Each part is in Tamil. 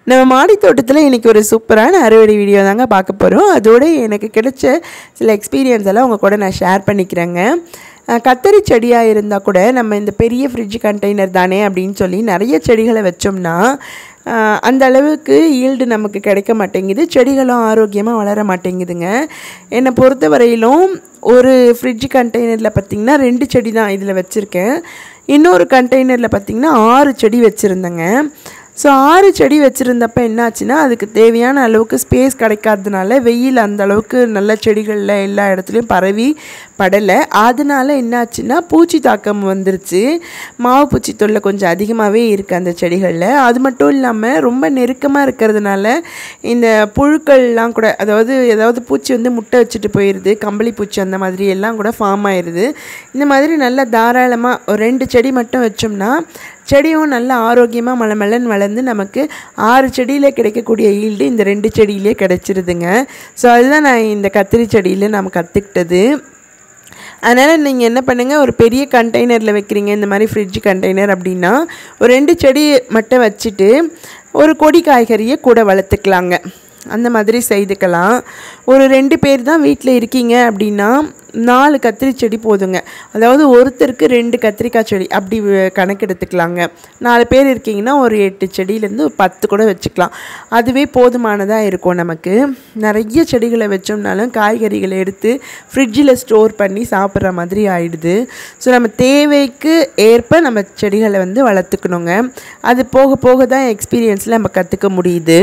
நம்ம மாடி தோட்டத்தில் இன்றைக்கி ஒரு சூப்பரான அறுவடை வீடியோ தாங்க பார்க்க போகிறோம் அதோட எனக்கு கிடைச்ச சில எக்ஸ்பீரியன்ஸ் எல்லாம் உங்கள் கூட நான் ஷேர் பண்ணிக்கிறேங்க அஹ் கத்தரி செடியாக இருந்தால் கூட நம்ம இந்த பெரிய ஃப்ரிட்ஜ் கண்டெய்னர் தானே அப்படின்னு சொல்லி நிறைய செடிகளை வச்சோம்னா அஹ் அந்த அளவுக்கு ஈல்டு நமக்கு கிடைக்க மாட்டேங்குது செடிகளும் ஆரோக்கியமாக வளர மாட்டேங்குதுங்க என்னை பொறுத்த வரையிலும் ஒரு ஃப்ரிட்ஜ் கண்டெய்னரில் பார்த்திங்கன்னா ரெண்டு செடி தான் இதில் வச்சுருக்கேன் இன்னொரு கண்டெய்னரில் பார்த்திங்கன்னா ஆறு செடி வச்சுருந்தேங்க ஸோ ஆறு செடி வச்சுருந்தப்ப என்னாச்சுன்னா அதுக்கு தேவையான அளவுக்கு ஸ்பேஸ் கிடைக்காததுனால வெயில் அந்த அளவுக்கு நல்ல செடிகளில் எல்லா இடத்துலையும் பரவி படலை அதனால என்னாச்சுன்னா பூச்சி தாக்கம் வந்துருச்சு மாவு பூச்சி தொல்லை கொஞ்சம் அதிகமாகவே இருக்குது அந்த செடிகளில் அது மட்டும் இல்லாமல் ரொம்ப நெருக்கமாக இருக்கிறதுனால இந்த புழுக்கள்லாம் கூட அதாவது ஏதாவது பூச்சி வந்து முட்டை வச்சுட்டு போயிடுது கம்பளி பூச்சி அந்த மாதிரி எல்லாம் கூட ஃபார்ம் ஆயிடுது இந்த மாதிரி நல்லா தாராளமாக ஒரு ரெண்டு செடி மட்டும் வச்சோம்னா செடியும் நல்லா ஆரோக்கியமாக மலமலன்னு வளர்ந்து நமக்கு ஆறு செடியில் கிடைக்கக்கூடிய ஈல்டு இந்த ரெண்டு செடியிலே கிடைச்சிருதுங்க ஸோ அதுதான் நான் இந்த கத்திரி செடியில் நம்ம கற்றுக்கிட்டது அதனால் நீங்கள் என்ன பண்ணுங்கள் ஒரு பெரிய கண்டெய்னரில் வைக்கிறீங்க இந்த மாதிரி ஃப்ரிட்ஜ் கண்டெய்னர் அப்படின்னா ஒரு ரெண்டு செடி மட்டும் வச்சுட்டு ஒரு கொடி காய்கறியை கூட வளர்த்துக்கலாங்க அந்த மாதிரி செய்துக்கலாம் ஒரு ரெண்டு பேர் தான் வீட்டில் இருக்கீங்க அப்படின்னா நாலு கத்திரி செடி போதுங்க அதாவது ஒருத்தருக்கு ரெண்டு கத்திரிக்காய் செடி அப்படி வ- கணக்கெடுத்துக்கலாங்க நாலு பேர் இருக்கீங்கன்னா ஒரு எட்டு செடியிலேருந்து ஒரு பத்து கூட வச்சுக்கலாம் அதுவே போதுமானதாக இருக்கும் நமக்கு நிறைய செடிகளை வச்சோம்னாலும் காய்கறிகளை எடுத்து ஃப்ரிட்ஜில் ஸ்டோர் பண்ணி சாப்பிட்ற மாதிரி ஆயிடுது ஸோ நம்ம தேவைக்கு ஏற்ப நம்ம செடிகளை வந்து வளர்த்துக்கணுங்க அது போக போக தான் எக்ஸ்பீரியன்ஸில் நம்ம கற்றுக்க முடியுது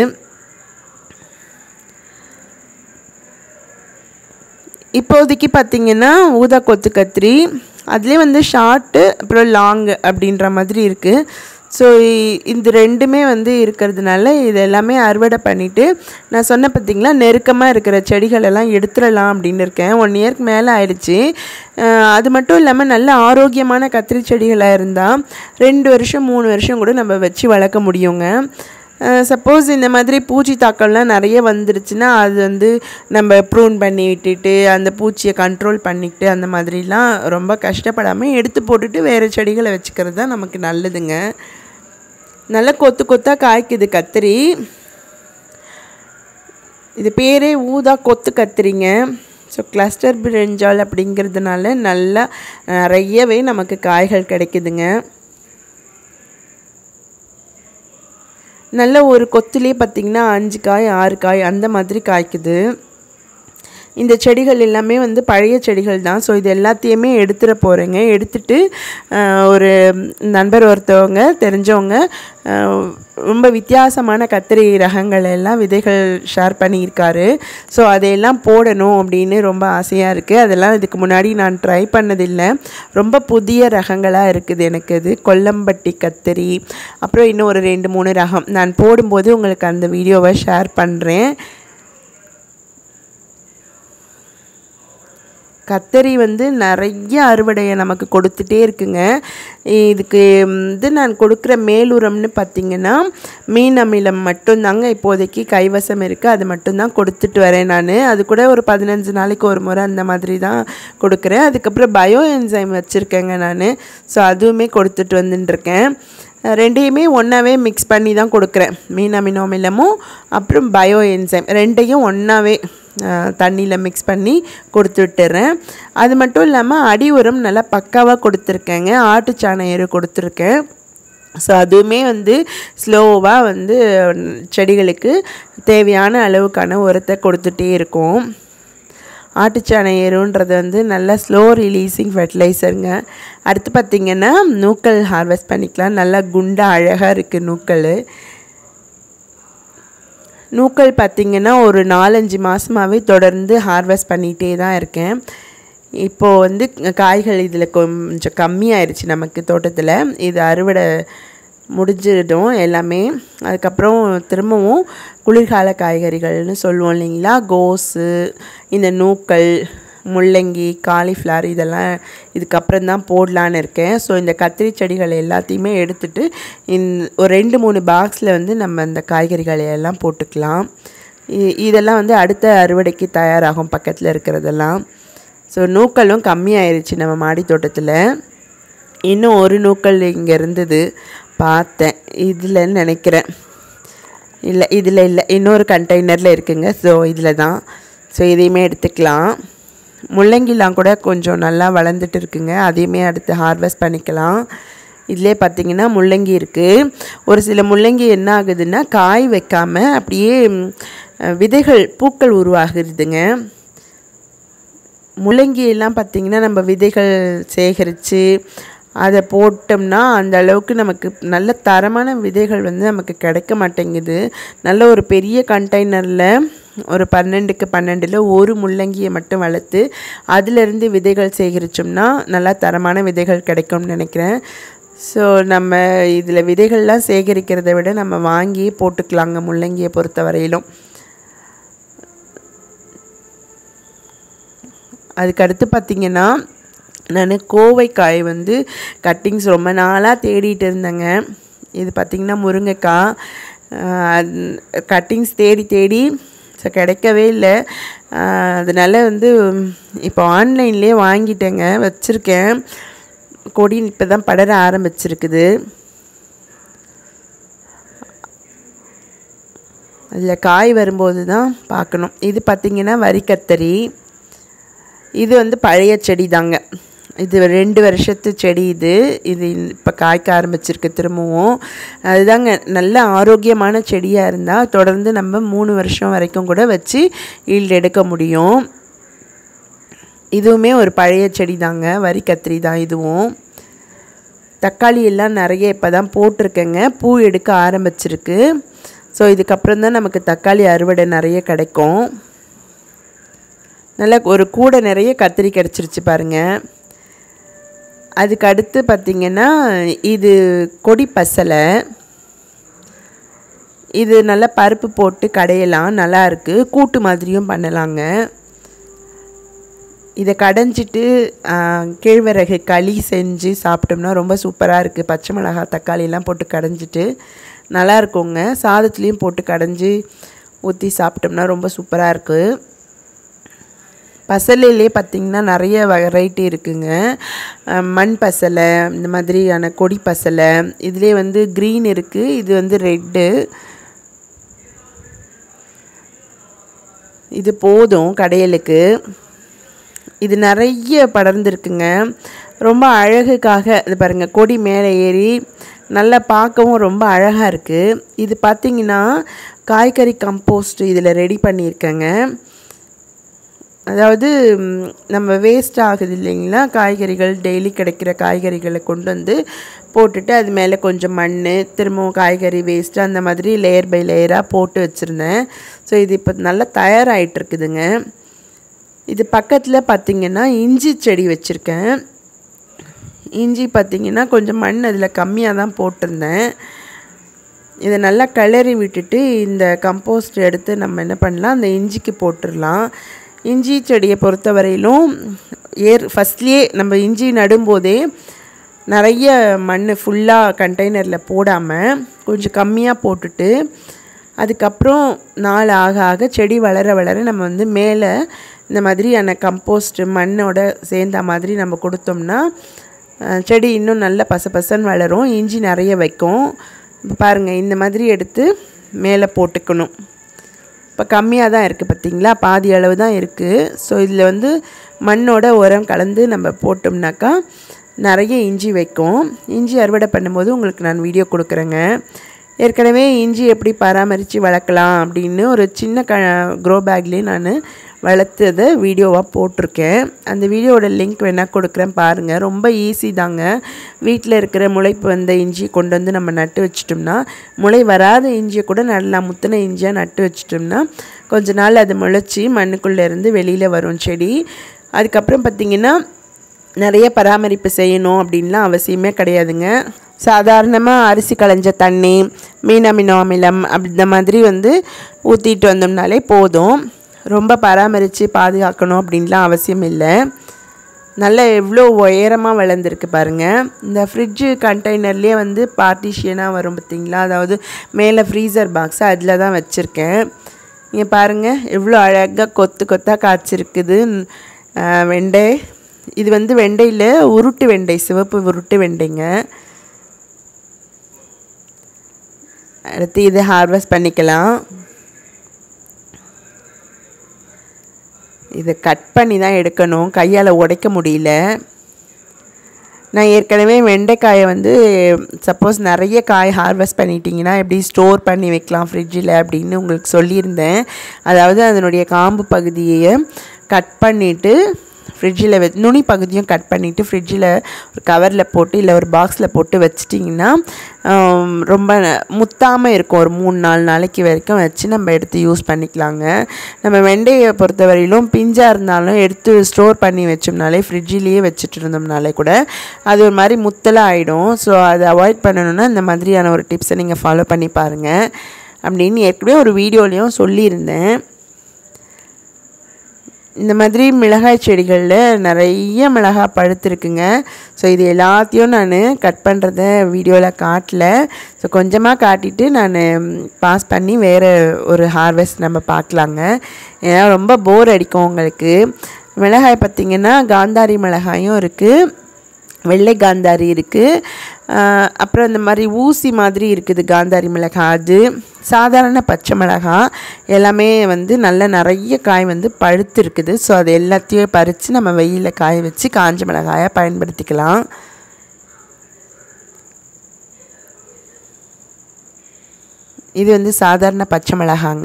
இப்போதைக்கு பார்த்தீங்கன்னா ஊதா கொத்து கத்திரி அதுலேயே வந்து ஷார்ட்டு அப்புறம் லாங்கு அப்படின்ற மாதிரி இருக்குது ஸோ இந்த ரெண்டுமே வந்து இருக்கிறதுனால இது எல்லாமே அறுவடை பண்ணிவிட்டு நான் சொன்ன பார்த்தீங்களா நெருக்கமாக இருக்கிற செடிகள் எல்லாம் எடுத்துடலாம் அப்படின்னு இருக்கேன் ஒன் இயர்க்கு மேலே ஆயிடுச்சு அஹ் அது மட்டும் இல்லாமல் நல்ல ஆரோக்கியமான கத்திரி செடிகளாக இருந்தால் ரெண்டு வருஷம் மூணு வருஷம் கூட நம்ம வச்சு வளர்க்க முடியுங்க சப்போஸ் இந்த மாதிரி பூச்சி தாக்கம்லாம் நிறைய வந்துருச்சுன்னா அது வந்து நம்ம ப்ரூன் பண்ணி விட்டுட்டு அந்த பூச்சியை கண்ட்ரோல் பண்ணிக்கிட்டு அந்த மாதிரிலாம் ரொம்ப கஷ்டப்படாமல் எடுத்து போட்டுட்டு வேறு செடிகளை வச்சுக்கிறது தான் நமக்கு நல்லதுங்க நல்லா கொத்து கொத்தாக காய்க்குது கத்திரி இது பேரே ஊதா கொத்து கத்திரிங்க ஸோ கிளஸ்டர் பிரிஞ்சால் அப்படிங்கிறதுனால நல்லா நிறையவே நமக்கு காய்கள் கிடைக்குதுங்க நல்ல ஒரு கொத்துலேயே பார்த்திங்கன்னா அஞ்சு காய் ஆறு காய் அந்த மாதிரி காய்க்குது இந்த செடிகள் எல்லாமே வந்து பழைய செடிகள் தான் ஸோ இது எல்லாத்தையுமே எடுத்துட போகிறேங்க எடுத்துட்டு ஆஹ், ஒரு நண்பர் ஒருத்தவங்க தெரிஞ்சவங்க ஆஹ், ரொம்ப வித்தியாசமான கத்திரி ரகங்கள் எல்லாம் விதைகள் ஷேர் பண்ணியிருக்காரு ஸோ அதையெல்லாம் போடணும் அப்படின்னு ரொம்ப ஆசையாக இருக்குது அதெல்லாம் இதுக்கு முன்னாடி நான் ட்ரை பண்ணதில்லை ரொம்ப புதிய ரகங்களாக இருக்குது எனக்கு இது கொல்லம்பட்டி கத்திரி அப்புறம் இன்னும் ஒரு ரெண்டு மூணு ரகம் நான் போடும்போது உங்களுக்கு அந்த வீடியோவை ஷேர் பண்ணுறேன் கத்தரி வந்து நிறைய அறுவடையை நமக்கு கொடுத்துட்டே இருக்குங்க இதுக்கு வந்து நான் கொடுக்குற மேலுரம்னு பார்த்தீங்கன்னா மீன் அமிலம் மட்டும்தாங்க இப்போதைக்கு கைவசம் இருக்குது அது மட்டும்தான் கொடுத்துட்டு வரேன் நான் அது கூட ஒரு பதினஞ்சு நாளைக்கு ஒரு முறை அந்த மாதிரி தான் கொடுக்குறேன் அதுக்கப்புறம் பயோ என்சைம் வச்சுருக்கேங்க நான் ஸோ அதுவுமே கொடுத்துட்டு வந்துட்டுருக்கேன் ரெண்டையுமே ஒன்றாவே மிக்ஸ் பண்ணி தான் கொடுக்குறேன் மீன் அமினோ அமிலமும் அப்புறம் பயோ என்சைம் ரெண்டையும் ஒன்றாவே தண்ணியில் மிக்ஸ் பண்ணி கொடுத்து விட்டுறேன் அது மட்டும் இல்லாமல் அடி உரம் நல்லா பக்காவாக கொடுத்துருக்கேங்க ஆட்டுச்சாண எரு கொடுத்துருக்கேன் ஸோ அதுவுமே வந்து ஸ்லோவாக வந்து செடிகளுக்கு தேவையான அளவுக்கான உரத்தை கொடுத்துட்டே இருக்கும் ஆட்டுச்சாண எருன்றது வந்து நல்ல ஸ்லோ ரிலீஸிங் ஃபெர்டிலைசருங்க அடுத்து பார்த்திங்கன்னா நூக்கல் ஹார்வெஸ்ட் பண்ணிக்கலாம் நல்லா குண்டா அழகாக இருக்குது நூக்கல் நூக்கல் பார்த்திங்கன்னா ஒரு நாலஞ்சு மாதமாகவே தொடர்ந்து ஹார்வெஸ்ட் பண்ணிகிட்டே தான் இருக்கேன் இப்போது வந்து காய்கள் இதில் கொஞ்சம் கம்மியாயிருச்சு நமக்கு தோட்டத்தில் இது அறுவடை முடிஞ்சிடும் எல்லாமே அதுக்கப்புறம் திரும்பவும் குளிர்கால காய்கறிகள்னு சொல்லுவோம் இல்லைங்களா கோஸு இந்த நூக்கல் முள்ளங்கி காலிஃப்ளவர் இதெல்லாம் இதுக்கப்புறம் தான் போடலான்னு இருக்கேன் ஸோ இந்த கத்திரி செடிகள் எல்லாத்தையுமே எடுத்துட்டு இந் ஒரு ரெண்டு மூணு பாக்ஸில் வந்து நம்ம இந்த காய்கறிகளை எல்லாம் போட்டுக்கலாம் இ- இதெல்லாம் வந்து அடுத்த அறுவடைக்கு தயாராகும் பக்கத்தில் இருக்கிறதெல்லாம் ஸோ நூக்களும் கம்மியாயிருச்சு நம்ம மாடி தோட்டத்தில் இன்னும் ஒரு நூக்கள் இங்கே இருந்தது பார்த்தேன் இதில் நினைக்கிறேன் இல்லை இதில் இல்லை இன்னொரு கண்டெய்னரில் இருக்குங்க ஸோ இதில் தான் ஸோ இதையுமே எடுத்துக்கலாம் முள்ளங்கிலாம் கூட கொஞ்சம் நல்லா வளர்ந்துட்டு இருக்குங்க அதையுமே அடுத்து ஹார்வெஸ்ட் பண்ணிக்கலாம் இதிலே பார்த்தீங்கன்னா முள்ளங்கி இருக்குது ஒரு சில முள்ளங்கி என்ன ஆகுதுன்னா காய் வைக்காம அப்படியே ம், விதைகள் பூக்கள் உருவாகுதுங்க முள்ளங்கி எல்லாம் பார்த்திங்கன்னா நம்ம விதைகள் சேகரித்து அதை போட்டோம்னா அந்த அளவுக்கு நமக்கு நல்ல தரமான விதைகள் வந்து நமக்கு கிடைக்க மாட்டேங்குது நல்ல ஒரு பெரிய கண்டெய்னரில் ஒரு பன்னெண்டுக்கு பன்னெண்டில் ஒரு முள்ளங்கியை மட்டும் வளர்த்து அதிலிருந்து விதைகள் சேகரித்தோம்னா நல்லா தரமான விதைகள் கிடைக்கும்னு நினைக்கிறேன் ஸோ நம்ம இதில் விதைகள்லாம் சேகரிக்கிறதை விட நம்ம வாங்கி போட்டுக்கலாங்க முள்ளங்கியை பொறுத்த வரையிலும் அதுக்கு அடுத்து பார்த்திங்கன்னா நான் கோவைக்காய் வந்து கட்டிங்ஸ் ரொம்ப நாளாக தேடிட்டு இருந்தேங்க இது பார்த்திங்கன்னா முருங்கைக்காய் கட்டிங்ஸ் தேடி தேடி ஸோ கிடைக்கவே இல்லை அதனால் வந்து இப்போ ஆன்லைன்லேயே வாங்கிட்டேங்க வச்சுருக்கேன் கொடி இப்போ தான் படர ஆரம்பிச்சிருக்குது அதில் காய் வரும்போது தான் பார்க்கணும் இது பார்த்திங்கன்னா வரிக்கத்தரி இது வந்து பழைய செடி தாங்க இது ரெண்டு வருஷத்து செடி இது இது இப்போ காய்க்க ஆரம்பிச்சிருக்கு திரும்பவும் அதுதாங்க நல்ல ஆரோக்கியமான செடியாக இருந்தால் தொடர்ந்து நம்ம மூணு வருஷம் வரைக்கும் கூட வச்சு ஈல்டு எடுக்க முடியும் இதுவுமே ஒரு பழைய செடி தாங்க வரி கத்திரி தான் இதுவும் தக்காளி எல்லாம் நிறைய இப்போ தான் போட்டிருக்கேங்க பூ எடுக்க ஆரம்பிச்சிருக்கு ஸோ இதுக்கப்புறம் தான் நமக்கு தக்காளி அறுவடை நிறைய கிடைக்கும் நல்லா ஒரு கூடை நிறைய கத்திரி கிடச்சிருச்சு பாருங்கள் அதுக்கு அடுத்து பார்த்திங்கன்னா இது கொடி பசலை இது நல்லா பருப்பு போட்டு கடையலாம் நல்லா இருக்குது கூட்டு மாதிரியும் பண்ணலாங்க இதை கடைஞ்சிட்டு ஆ, கேழ்வரகு களி செஞ்சு சாப்பிட்டோம்னா ரொம்ப சூப்பராக இருக்குது பச்சை மிளகாய் தக்காளி எல்லாம் போட்டு கடைஞ்சிட்டு நல்லா இருக்குங்க சாதத்துலேயும் போட்டு கடைஞ்சி ஊற்றி சாப்பிட்டோம்னா ரொம்ப சூப்பராக இருக்குது பசலையிலே பார்த்திங்கன்னா நிறைய வெரைட்டி இருக்குங்க அஹ் மண் பசலை இந்த மாதிரியான கொடி பசலை இதுலேயே வந்து க்ரீன் இருக்குது இது வந்து ரெட்டு இது போதும் கடையலுக்கு இது நிறைய படர்ந்துருக்குங்க ரொம்ப அழகுக்காக இது பாருங்கள் கொடி மேலே ஏறி நல்லா பார்க்கவும் ரொம்ப அழகாக இருக்குது இது பார்த்திங்கன்னா காய்கறி கம்போஸ்ட் இதில் ரெடி பண்ணியிருக்கேங்க அதாவது ம், நம்ம வேஸ்ட் ஆகுது இல்லைங்களா காய்கறிகள் டெய்லி கிடைக்கிற காய்கறிகளை கொண்டு வந்து போட்டுட்டு அது மேலே கொஞ்சம் மண் திரும்பவும் காய்கறி வேஸ்ட்டு அந்த மாதிரி லேயர் பை லேயராக போட்டு வச்சுருந்தேன் ஸோ இது இப்போ நல்லா தயாராகிட்டு இருக்குதுங்க இது பக்கத்தில் பார்த்திங்கன்னா இஞ்சி செடி வச்சுருக்கேன் இஞ்சி பார்த்திங்கன்னா கொஞ்சம் மண் அதில் கம்மியாக தான் போட்டிருந்தேன் இதை நல்லா கிளறி விட்டுட்டு இந்த கம்போஸ்ட் எடுத்து நம்ம என்ன பண்ணலாம் அந்த இஞ்சிக்கு போட்டுடலாம் இஞ்சி செடியை பொறுத்தவரையிலும் ஏர் ஃபஸ்ட்லேயே நம்ம இஞ்சி நடும்போதே நிறைய மண் ஃபுல்லாக கண்டெய்னரில் போடாமல் கொஞ்சம் கம்மியாக போட்டுட்டு அதுக்கப்புறம் நாள் ஆக ஆக செடி வளர வளர நம்ம வந்து மேலே இந்த மாதிரியான கம்போஸ்ட் மண்ணோட சேர்ந்த மாதிரி நம்ம கொடுத்தோம்னா அஹ், செடி இன்னும் நல்ல பசபசன்னு வளரும் இஞ்சி நிறைய வைக்கும் இப்போ பாருங்கள் இந்த மாதிரி எடுத்து மேலே போட்டுக்கணும் இப்போ கம்மியாக தான் இருக்குது பார்த்தீங்களா பாதி அளவு தான் இருக்குது ஸோ இதில் வந்து மண்ணோட உரம் கலந்து நம்ம போட்டோம்னாக்கா நிறைய இஞ்சி வைக்கும் இஞ்சி அறுவடை பண்ணும்போது உங்களுக்கு நான் வீடியோ கொடுக்குறேங்க ஏற்கனவே இஞ்சி எப்படி பராமரித்து வளர்க்கலாம் அப்படின்னு ஒரு சின்ன க க்ரோ பேக்லேயே நான் வளர்த்ததை வீடியோவாக போட்டிருக்கேன் அந்த வீடியோவோட லிங்க் வேணால் கொடுக்குறேன் பாருங்கள் ரொம்ப ஈஸி தாங்க வீட்டில் இருக்கிற முளைப்பு வந்த இஞ்சி கொண்டு வந்து நம்ம நட்டு வச்சிட்டோம்னா முளை வராத இஞ்சியை கூட நல்லா முத்தின இஞ்சியாக நட்டு வச்சிட்டோம்னா கொஞ்ச நாள் அது முளைச்சி மண்ணுக்குள்ளே இருந்து வெளியில் வரும் செடி அதுக்கப்புறம் பார்த்திங்கன்னா நிறைய பராமரிப்பு செய்யணும் அப்படின்லாம் அவசியமே கிடையாதுங்க சாதாரணமாக அரிசி களைஞ்ச தண்ணி மீனமினோ அமிலம் அப்படி இந்த மாதிரி வந்து ஊற்றிட்டு வந்தோம்னாலே போதும் ரொம்ப பராமரித்து பாதுகாக்கணும் அப்படின்லாம் அவசியம் இல்லை நல்ல எவ்வளோ உயரமாக வளர்ந்துருக்கு பாருங்கள் இந்த ஃப்ரிட்ஜு கண்டெய்னர்லேயே வந்து பார்ட்டிஷியனாக வரும் பார்த்தீங்களா அதாவது மேலே ஃப்ரீசர் பாக்ஸ் அதில் தான் வச்சுருக்கேன் இங்கே பாருங்கள் எவ்வளோ அழகாக கொத்து கொத்தாக காய்ச்சிருக்குது அஹ், வெண்டை இது வந்து வெண்டையில் உருட்டு வெண்டை சிவப்பு உருட்டு வெண்டைங்க அடுத்து இது ஹார்வெஸ்ட் பண்ணிக்கலாம் இதை கட் பண்ணி தான் எடுக்கணும் கையால் உடைக்க முடியல நான் ஏற்கனவே வெண்டைக்காயை வந்து சப்போஸ் நிறைய காய் ஹார்வெஸ்ட் பண்ணிட்டீங்கன்னா எப்படி ஸ்டோர் பண்ணி வைக்கலாம் ஃப்ரிட்ஜில் அப்படின்னு உங்களுக்கு சொல்லியிருந்தேன் அதாவது அதனுடைய காம்பு பகுதியை கட் பண்ணிவிட்டு ஃப்ரிட்ஜில் வெ நுனி பகுதியும் கட் பண்ணிவிட்டு ஃப்ரிட்ஜில் ஒரு கவரில் போட்டு இல்லை ஒரு பாக்ஸில் போட்டு வச்சிட்டிங்கன்னா ஆம், ரொம்ப முத்தாமல் இருக்கும் ஒரு மூணு நாலு நாளைக்கு வரைக்கும் வச்சு நம்ம எடுத்து யூஸ் பண்ணிக்கலாங்க நம்ம வெண்டையை பொறுத்தவரையிலும் பிஞ்சாக இருந்தாலும் எடுத்து ஸ்டோர் பண்ணி வச்சோம்னாலே ஃப்ரிட்ஜிலேயே வச்சுட்டு இருந்தோம்னாலே கூட அது ஒரு மாதிரி முத்தலாக ஆகிடும் ஸோ அதை அவாய்ட் பண்ணணுன்னா இந்த மாதிரியான ஒரு டிப்ஸை நீங்கள் ஃபாலோ பண்ணி பாருங்கள் அப்படின்னு ஏற்கனவே ஒரு வீடியோலையும் சொல்லியிருந்தேன் இந்த மாதிரி மிளகாய் செடிகளில் நிறைய மிளகாய் பழுத்துருக்குங்க ஸோ இது எல்லாத்தையும் நான் கட் பண்ணுறத வீடியோவில் காட்டல ஸோ கொஞ்சமாக காட்டிட்டு நான் பாஸ் பண்ணி வேறு ஒரு ஹார்வெஸ்ட் நம்ம பார்க்கலாங்க ஏன்னா ரொம்ப போர் அடிக்கும் உங்களுக்கு மிளகாய் பார்த்திங்கன்னா காந்தாரி மிளகாயும் இருக்குது வெள்ளை காந்தாரி இருக்குது அப்புறம் இந்த மாதிரி ஊசி மாதிரி இருக்குது காந்தாரி மிளகாய் அது சாதாரண பச்சை மிளகாய் எல்லாமே வந்து நல்ல நிறைய காய் வந்து பழுத்து இருக்குது ஸோ அது எல்லாத்தையும் பறித்து நம்ம வெயிலில் காய வச்சு காஞ்ச மிளகாயை பயன்படுத்திக்கலாம் இது வந்து சாதாரண பச்சை மிளகாங்க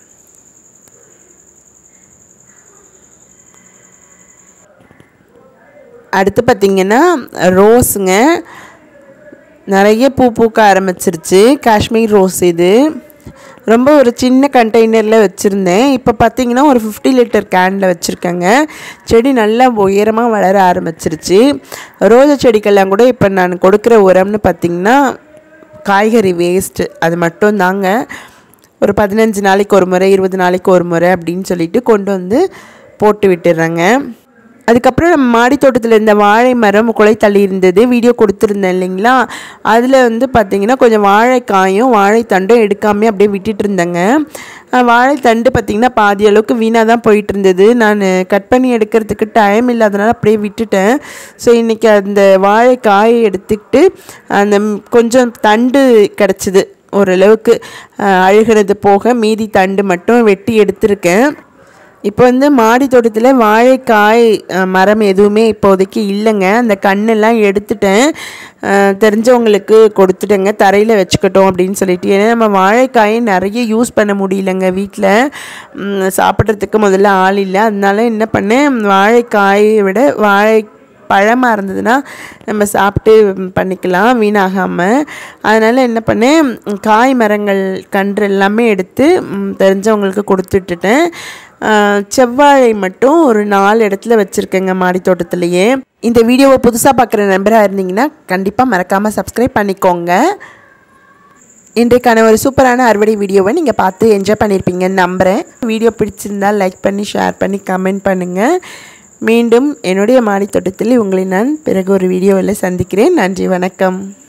அடுத்து பார்த்திங்கன்னா ரோஸுங்க நிறைய பூ பூக்க ஆரம்பிச்சிருச்சு காஷ்மீர் ரோஸ் இது ரொம்ப ஒரு சின்ன கண்டெய்னரில் வச்சுருந்தேன் இப்போ பார்த்தீங்கன்னா ஒரு ஃபிஃப்டி லிட்டர் கேனில் வச்சுருக்கேங்க செடி நல்லா உயரமாக வளர ஆரம்பிச்சிருச்சு ரோஜா செடிக்கெல்லாம் கூட இப்போ நான் கொடுக்குற உரம்னு பார்த்திங்கன்னா காய்கறி வேஸ்ட்டு அது மட்டும் தாங்க ஒரு பதினஞ்சு நாளைக்கு ஒரு முறை இருபது நாளைக்கு ஒரு முறை அப்படின்னு சொல்லிட்டு கொண்டு வந்து போட்டு விட்டுடுறேங்க அதுக்கப்புறம் நம்ம மாடி தோட்டத்தில் இருந்த வாழை மரம் குலை தள்ளி இருந்தது வீடியோ கொடுத்துருந்தேன் இல்லைங்களா அதில் வந்து பார்த்திங்கன்னா கொஞ்சம் வாழைக்காயும் வாழைத்தண்டும் எடுக்காமே அப்படியே விட்டுட்டு இருந்தேங்க அஹ் வாழைத்தண்டு பார்த்திங்கன்னா பாதி அளவுக்கு வீணாக தான் போயிட்டு இருந்தது நான் கட் பண்ணி எடுக்கிறதுக்கு டைம் இல்லாதனால அப்படியே விட்டுட்டேன் ஸோ இன்றைக்கி அந்த வாழைக்காயை எடுத்துக்கிட்டு அந்த ம்- கொஞ்சம் தண்டு கிடச்சிது ஓரளவுக்கு அஹ், அழுகுனது போக மீதி தண்டு மட்டும் வெட்டி எடுத்திருக்கேன் இப்போ வந்து மாடி தோட்டத்தில் வாழைக்காய் அஹ், மரம் எதுவுமே இப்போதைக்கு இல்லைங்க அந்த கண்ணெல்லாம் எடுத்துட்டேன் அஹ், தெரிஞ்சவங்களுக்கு கொடுத்துட்டேங்க தரையில் வச்சுக்கட்டும் அப்படின்னு சொல்லிட்டு ஏன்னா நம்ம வாழைக்காயை நிறைய யூஸ் பண்ண முடியலங்க வீட்டில் சாப்பிட்றதுக்கு முதல்ல ஆள் இல்லை அதனால என்ன பண்ணேன் வாழைக்காயை விட வாழை பழமாக இருந்ததுன்னா நம்ம சாப்பிட்டு பண்ணிக்கலாம் வீணாகாமல் அதனால் என்ன பண்ணேன் ம், காய் மரங்கள் கன்று எல்லாமே எடுத்து ம், தெரிஞ்சவங்களுக்கு கொடுத்துட்டுட்டேன் ஆ, செவ்வாழை மட்டும் ஒரு நாலு இடத்துல வச்சுருக்கேங்க மாடி தோட்டத்துலேயே இந்த வீடியோவை புதுசாக பார்க்குற நம்பராக இருந்தீங்கன்னா கண்டிப்பாக மறக்காமல் சப்ஸ்கிரைப் பண்ணிக்கோங்க இன்றைக்கான ஒரு சூப்பரான அறுவடை வீடியோவை நீங்கள் பார்த்து என்ஜாய் பண்ணியிருப்பீங்கன்னு நம்புகிறேன் வீடியோ பிடிச்சிருந்தால் லைக் பண்ணி ஷேர் பண்ணி கமெண்ட் பண்ணுங்கள் மீண்டும் என்னுடைய மாடித்தோட்டத்தில் உங்களை நான் பிறகு ஒரு வீடியோவில் சந்திக்கிறேன் நன்றி வணக்கம்